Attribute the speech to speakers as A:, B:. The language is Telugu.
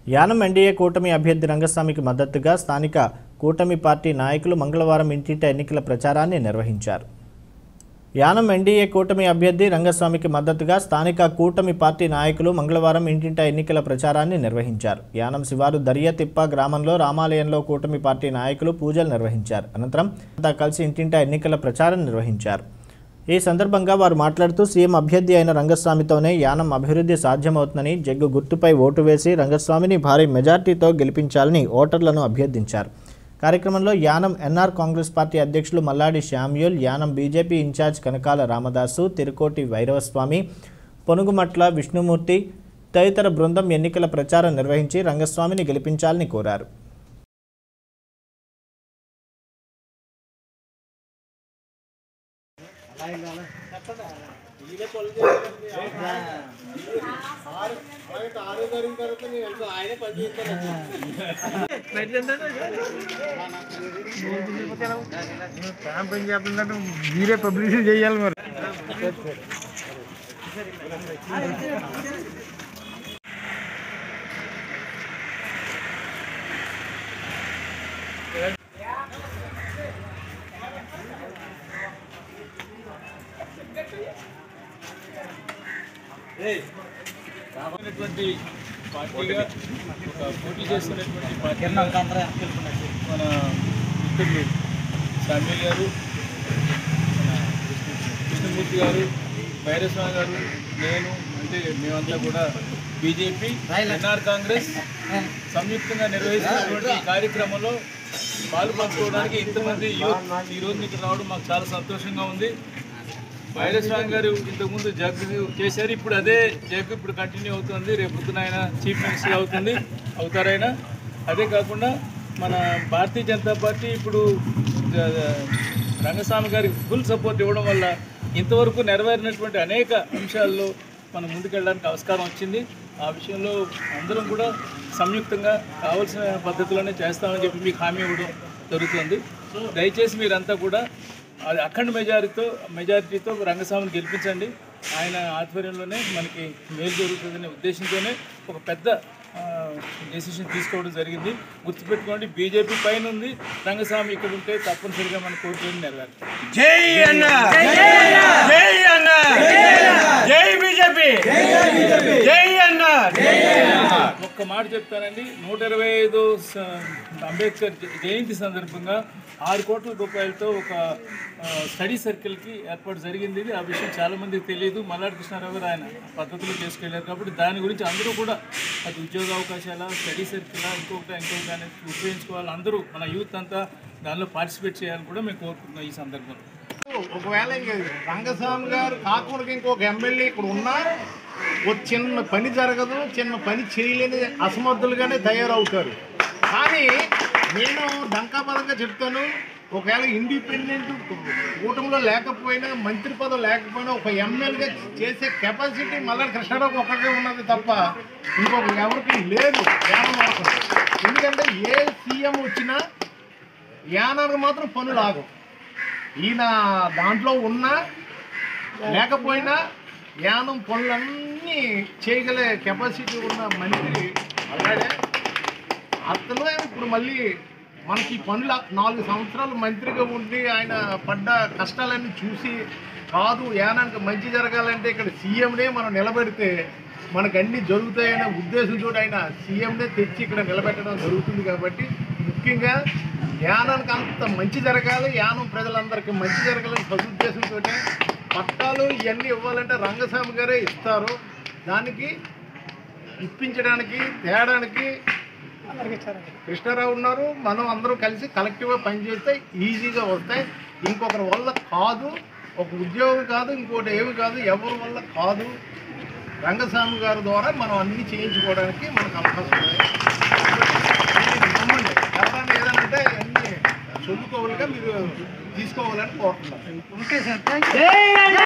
A: యానం ఎన్డీఏ కూటమి అభ్యర్థి రంగస్వామికి మద్దతుగా స్థానిక కూటమి పార్టీ నాయకులు మంగళవారం ఇంటింట ఎన్నికల ప్రచారాన్ని నిర్వహించారు యానం ఎన్డీఏ కూటమి అభ్యర్థి రంగస్వామికి మద్దతుగా స్థానిక కూటమి పార్టీ నాయకులు మంగళవారం ఇంటింట ఎన్నికల ప్రచారాన్ని నిర్వహించారు యానం శివారు దర్యాతిప్ప గ్రామంలో రామాలయంలో కూటమి పార్టీ నాయకులు పూజలు నిర్వహించారు అనంతరం అంతా కలిసి ఇంటింట ఎన్నికల ప్రచారం నిర్వహించారు ఈ సందర్భంగా వారు మాట్లాడుతూ సీఎం అభ్యర్థి అయిన రంగస్వామితోనే యానం అభివృద్ధి సాధ్యమవుతుందని జగ్గు గుర్తుపై ఓటు వేసి రంగస్వామిని భారీ మెజార్టీతో గెలిపించాలని ఓటర్లను అభ్యర్థించారు కార్యక్రమంలో యానం ఎన్ఆర్ కాంగ్రెస్ పార్టీ అధ్యక్షులు మల్లాడి శామ్యూల్ యానం బీజేపీ ఇన్ఛార్జ్ కనకాల రామదాసు తిరుకోటి వైరవస్వామి పొనుగుమట్ల విష్ణుమూర్తి తదితర బృందం ఎన్నికల ప్రచారం నిర్వహించి రంగస్వామిని గెలిపించాలని కోరారు
B: క్యాంపెయిన్ చేస్తుందంటే మీరే పబ్లిసిటీ చేయాలి మరి
C: ఉన్నటువంటి పార్టీగా ఒక పోటీ చేస్తున్నటువంటి పార్టీ మన మిత్రులు శామ్యుల్ గారు మన కృష్ణమూర్తి గారు భైరస్వామి గారు నేను అంటే మేమంతా కూడా బీజేపీ ఎన్ఆర్ కాంగ్రెస్ సంయుక్తంగా నిర్వహిస్తున్నటువంటి ఈ కార్యక్రమంలో పాలు పంచుకోవడానికి ఇంతమంది యూత్ ఈ రోజు ఇక్కడ రావడం మాకు చాలా సంతోషంగా ఉంది వైరస్వామి గారు ఇంతకుముందు జగ్ చేశారు ఇప్పుడు అదే జగ్ ఇప్పుడు కంటిన్యూ అవుతుంది రేపు పొద్దున ఆయన చీఫ్ మినిస్టర్ అవుతుంది అవుతారైనా అదే కాకుండా మన భారతీయ జనతా పార్టీ ఇప్పుడు జ- రంగస్వామి గారికి ఫుల్ సపోర్ట్ ఇవ్వడం వల్ల ఇంతవరకు నెరవేరినటువంటి అనేక అంశాల్లో మనం ముందుకెళ్ళడానికి ఆస్కారం వచ్చింది ఆ విషయంలో అందరం కూడా సంయుక్తంగా కావాల్సిన పద్ధతిలోనే చేస్తామని చెప్పి మీకు హామీ ఇవ్వడం జరుగుతుంది దయచేసి మీరంతా కూడా అది అఖండ మెజారిటీతో మెజారిటీతో రంగస్వామిని గెలిపించండి ఆయన ఆధ్వర్యంలోనే మనకి మేలు జరుగుతుందనే ఉద్దేశంతోనే ఒక పెద్ద డెసిషన్ తీసుకోవడం జరిగింది గుర్తుపెట్టుకోండి బీజేపీ పైన ఉంది రంగస్వామి ఇక్కడ ఉంటే తప్పనిసరిగా మన కోరికలను నెరవేరుతాం
B: జై అన్న జై అన్న జై బీజేపీ జై అన్న
C: ఒక్క మాట చెప్తానండి నూట ఇరవై ఐదు స- అంబేద్కర్ జ- జయంతి సందర్భంగా ఆరు కోట్ల రూపాయలతో ఒక ఆ, స్టడీ సర్కిల్కి ఏర్పాటు జరిగింది ఇది ఆ విషయం చాలా మందికి తెలియదు మల్లాడి కృష్ణారావు గారు ఆయన పద్ధతిలో చేసుకెళ్లారు కాబట్టి దాని గురించి అందరూ కూడా అది ఉద్యోగ అవకాశాల స్టడీ సర్కిల్ ఇంకొకటి ఇంకొకటి అనేది ఉపయోగించుకోవాలి అందరూ మన యూత్ అంతా దానిలో పార్టిసిపేట్ చేయాలని కూడా మేము కోరుకుంటున్నాం ఈ సందర్భంలో
B: ఒకవేళ ఇంక రంగస్వామి గారు కాకుండా ఇంకొక ఎమ్మెల్యే ఇక్కడ ఉన్నా ఒక చిన్న పని జరగదు చిన్న పని చేయలేని అసమర్థులుగానే తయారవుతారు కానీ నేను డంకాపదంగా చెప్తాను ఒకవేళ ఇండిపెండెంట్ కూటమిలో లేకపోయినా మంత్రి పదవి లేకపోయినా ఒక ఎమ్మెల్యేగా చేసే కెపాసిటీ మళ్ళీ కృష్ణారావు ఒక్కటే ఉన్నది తప్ప ఇంకొక ఎవరికి లేదు యానం వరకు ఎందుకంటే ఏ సీఎం వచ్చినా యానానికి మాత్రం పనులు ఆగవు ఈయన దాంట్లో ఉన్నా లేకపోయినా యానం పనులన్నీ చేయగలే కెపాసిటీ ఉన్న మంత్రి అలాగే అతను ఇప్పుడు మళ్ళీ మనకి ఈ పనులు నాలుగు సంవత్సరాలు మంత్రిగా ఉండి ఆయన పడ్డ కష్టాలన్నీ చూసి కాదు యానానికి మంచి జరగాలంటే ఇక్కడ సీఎంనే మనం నిలబెడితే మనకు అన్నీ జరుగుతాయనే ఉద్దేశంతో ఆయన సీఎంనే తెచ్చి ఇక్కడ నిలబెట్టడం జరుగుతుంది కాబట్టి ముఖ్యంగా యానానికి అంత మంచి జరగాలి యానం ప్రజలందరికీ మంచి జరగాలని సదుద్దేశంతో పట్టాలు ఇవన్నీ ఇవ్వాలంటే రంగస్వామి గారే ఇస్తారు దానికి ఇప్పించడానికి తేడానికి కృష్ణారావు ఉన్నారు మనం అందరం కలిసి కలెక్టివ్గా పనిచేస్తే ఈజీగా వస్తాయి ఇంకొకరి వల్ల కాదు ఒక ఉద్యోగం కాదు ఇంకోటి ఏమి కాదు ఎవరి వల్ల కాదు రంగస్వామి గారి ద్వారా మనం అన్ని చేయించుకోవడానికి మనకు అవకాశం ఉంది మీరు నమ్మండి ఎవరైనా ఏదైనా అంటే అన్ని చదువుకోవాలిగా మీరు తీసుకోవాలని కోరుతున్నాను